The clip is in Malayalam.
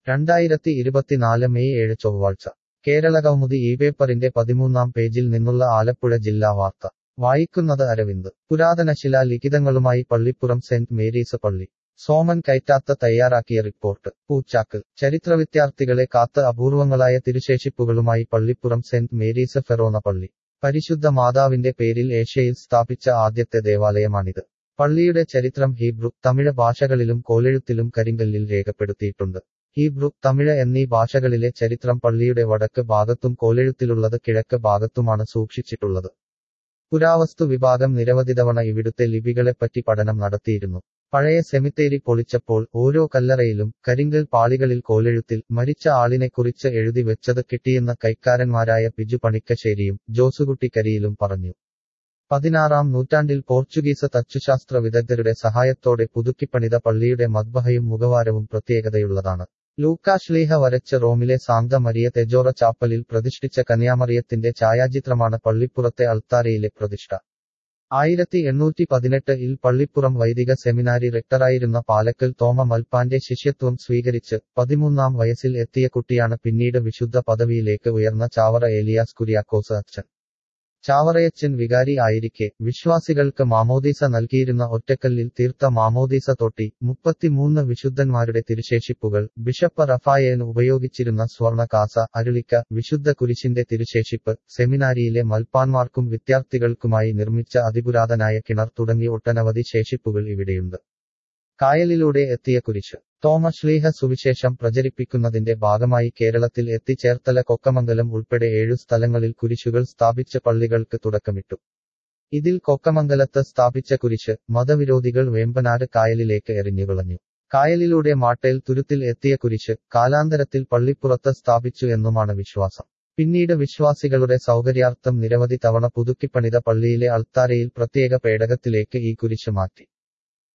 രണ്ടായിരത്തി ഇരുപത്തിനാല് മെയ് ഏഴ് ചൊവ്വാഴ്ച കേരളകൗമുദി ഈ പേപ്പറിന്റെ പതിമൂന്നാം പേജിൽ നിന്നുള്ള ആലപ്പുഴ ജില്ലാ വാർത്ത വായിക്കുന്നത് അരവിന്ദ് പുരാതന ശിലാലിഖിതങ്ങളുമായി പള്ളിപ്പുറം സെന്റ് മേരീസ് പള്ളി സോമൻ കൈറ്റാത്ത തയ്യാറാക്കിയ റിപ്പോർട്ട് പൂച്ചാക്കൽ ചരിത്രവിദ്യാർത്ഥികളെ കാത്ത് അപൂർവങ്ങളായ തിരുശേഷിപ്പുകളുമായി പള്ളിപ്പുറം സെന്റ് മേരീസ് ഫെറോന പള്ളി പരിശുദ്ധ മാതാവിന്റെ പേരിൽ ഏഷ്യയിൽ സ്ഥാപിച്ച ആദ്യത്തെ ദേവാലയമാണിത് പള്ളിയുടെ ചരിത്രം ഹീബ്രു തമിഴ് ഭാഷകളിലും കോലെഴുത്തിലും കരിങ്കല്ലിൽ രേഖപ്പെടുത്തിയിട്ടുണ്ട് ഹീബ്രു തമിഴ് എന്നീ ഭാഷകളിലെ ചരിത്രം പള്ളിയുടെ വടക്ക് ഭാഗത്തും കോലെഴുത്തിലുള്ളത് കിഴക്ക് ഭാഗത്തുമാണ് സൂക്ഷിച്ചിട്ടുള്ളത് പുരാവസ്തു വിഭാഗം നിരവധി തവണ ഇവിടുത്തെ ലിപികളെപ്പറ്റി പഠനം നടത്തിയിരുന്നു പഴയ സെമിത്തേരി പൊളിച്ചപ്പോൾ ഓരോ കല്ലറയിലും കരിങ്കൽ പാളികളിൽ കോലെഴുത്തിൽ മരിച്ച ആളിനെക്കുറിച്ച് എഴുതി വെച്ചത് കിട്ടിയെന്ന് കൈക്കാരന്മാരായ പിജു പണിക്കശ്ശേരിയും ജോസുകുട്ടി കരിയിലും പറഞ്ഞു പതിനാറാം നൂറ്റാണ്ടിൽ പോർച്ചുഗീസ് തച്ചുശാസ്ത്ര വിദഗ്ധരുടെ സഹായത്തോടെ പുതുക്കിപ്പണിത പള്ളിയുടെ മദ്ബഹയും മുഖവാരവും പ്രത്യേകതയുള്ളതാണ് ലൂക്കാശ്ലീഹ വരച്ച് റോമിലെ സാന്ത മരിയ തെജോറ ചാപ്പലിൽ പ്രതിഷ്ഠിച്ച കന്യാമറിയത്തിന്റെ ഛായാചിത്രമാണ് പള്ളിപ്പുറത്തെ അൾത്താരയിലെ പ്രതിഷ്ഠ ആയിരത്തി എണ്ണൂറ്റി പതിനെട്ട് ഇൽ പള്ളിപ്പുറം വൈദിക സെമിനാരി റെക്ടറായിരുന്ന പാലക്കൽ തോമ മൽപ്പാന്റെ ശിഷ്യത്വം സ്വീകരിച്ച് പതിമൂന്നാം വയസ്സിൽ എത്തിയ കുട്ടിയാണ് പിന്നീട് വിശുദ്ധ പദവിയിലേക്ക് ഉയർന്ന ചാവറ ഏലിയാസ് കുര്യാക്കോസ് അച്ഛൻ ചാവറയച്ചൻ വികാരി ആയിരിക്കെ വിശ്വാസികൾക്ക് മാമോദീസ നൽകിയിരുന്ന ഒറ്റക്കല്ലിൽ തീർത്ത മാമോദീസ തൊട്ടി മുപ്പത്തിമൂന്ന് വിശുദ്ധന്മാരുടെ തിരുശേഷിപ്പുകൾ ബിഷപ്പ് റഫായേൻ ഉപയോഗിച്ചിരുന്ന സ്വർണ കാസ അരുളിക്ക വിശുദ്ധ കുരിശിന്റെ തിരുശേഷിപ്പ് സെമിനാരിയിലെ മൽപ്പാന്മാർക്കും വിദ്യാർത്ഥികൾക്കുമായി നിർമ്മിച്ച അതിപുരാതനായ കിണർ തുടങ്ങി ഒട്ടനവധി ശേഷിപ്പുകൾ ഇവിടെയുണ്ട് കായലിലൂടെ എത്തിയ കുരിശ് തോമശ്ലീഹ സുവിശേഷം പ്രചരിപ്പിക്കുന്നതിന്റെ ഭാഗമായി കേരളത്തിൽ എത്തിച്ചേർത്തല കൊക്കമംഗലം ഉൾപ്പെടെ ഏഴു സ്ഥലങ്ങളിൽ കുരിശുകൾ സ്ഥാപിച്ച പള്ളികൾക്ക് തുടക്കമിട്ടു ഇതിൽ കൊക്കമംഗലത്ത് സ്ഥാപിച്ച കുരിശ് മതവിരോധികൾ വേമ്പനാട് കായലിലേക്ക് എറിഞ്ഞുകളഞ്ഞു കായലിലൂടെ മാട്ടേൽ തുരുത്തിൽ എത്തിയ കുരിശ് കാലാന്തരത്തിൽ പള്ളിപ്പുറത്ത് സ്ഥാപിച്ചു എന്നുമാണ് വിശ്വാസം പിന്നീട് വിശ്വാസികളുടെ സൗകര്യാർത്ഥം നിരവധി തവണ പുതുക്കിപ്പണിത പള്ളിയിലെ അൾത്താരയിൽ പ്രത്യേക പേടകത്തിലേക്ക് ഈ കുരിശ് മാറ്റി